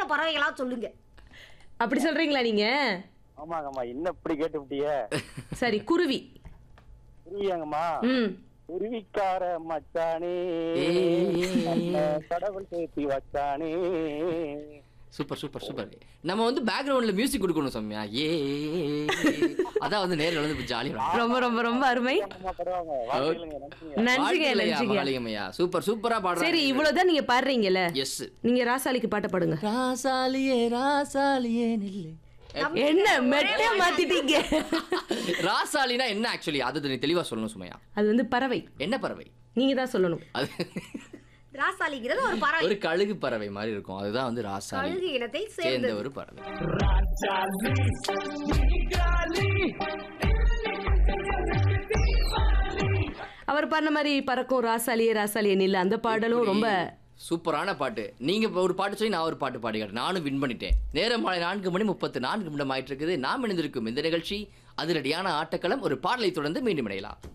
பறவைகளா சொல்லுங்க அப்படி சொல்றீங்களா நீங்க ஆமாங்கம்மா என்ன இப்படி கேட்டுவிட்டிய சரி குருவி புரியாங்கம்மா ம் உருவிக்கார மச்சானே ஏய். நம்ம கடவுள் சேர்த்தி வச்சானே சூப்பர் சூப்பர் சூப்பர் நம்ம வந்து பேக்ரவுண்ட்ல மியூசிக் கொடுக்கணும் சௌமியா ஏ அதான் வந்து நேரில் வந்து ஜாலியா ரொம்ப ரொம்ப ரொம்ப அருமை அம்மா படுவாங்க வாழ்க்கையிலுங்க நன்றிங்க நன்றிங்க நன்றிங்க மகாலிங்கம்யா சூப்பர் சூப்பரா பாடுறாங்க சரி இவ்வளவுதான் நீங்க பாடுறீங்கல்ல எஸ் நீங்க ராசாலிக்கு பாட்ட பாடுங்க ராசாலியே ராசாலியே நில்லு என்ன மெட்டே மாத்திட்டீங்க ராசாலினா என்ன ஆக்சுவலி அது நீ தெளிவா சொல்லணும் சுமையா அது வந்து பறவை என்ன பறவை நீங்க தான் சொல்லணும் அது ராசாலிங்கிறது ஒரு பறவை ஒரு கழுகு பறவை மாதிரி இருக்கும் அதுதான் வந்து ராசாலி கழுகு இனத்தை சேர்ந்த சேர்ந்தது ஒரு பறவை அவர் பண்ண மாதிரி பறக்கும் ராசாலியே ராசாலியே நில்ல அந்த பாடலும் ரொம்ப சூப்பரான பாட்டு நீங்க இப்ப ஒரு பாட்டு சொல்லி நான் ஒரு பாட்டு பாடி காட்டுறேன். நானும் வின் பண்ணிட்டேன் நேரம் மாலை நான்கு மணி முப்பத்து நான்கு நிமிடம் ஆயிட்டு இருக்குது நாம் இணைந்திருக்கும் இந்த நிகழ்ச்சி அதிரடியான ஆட்டக்களம் ஒரு பாடலை தொடர்ந்து மீண்டும் இணையலாம்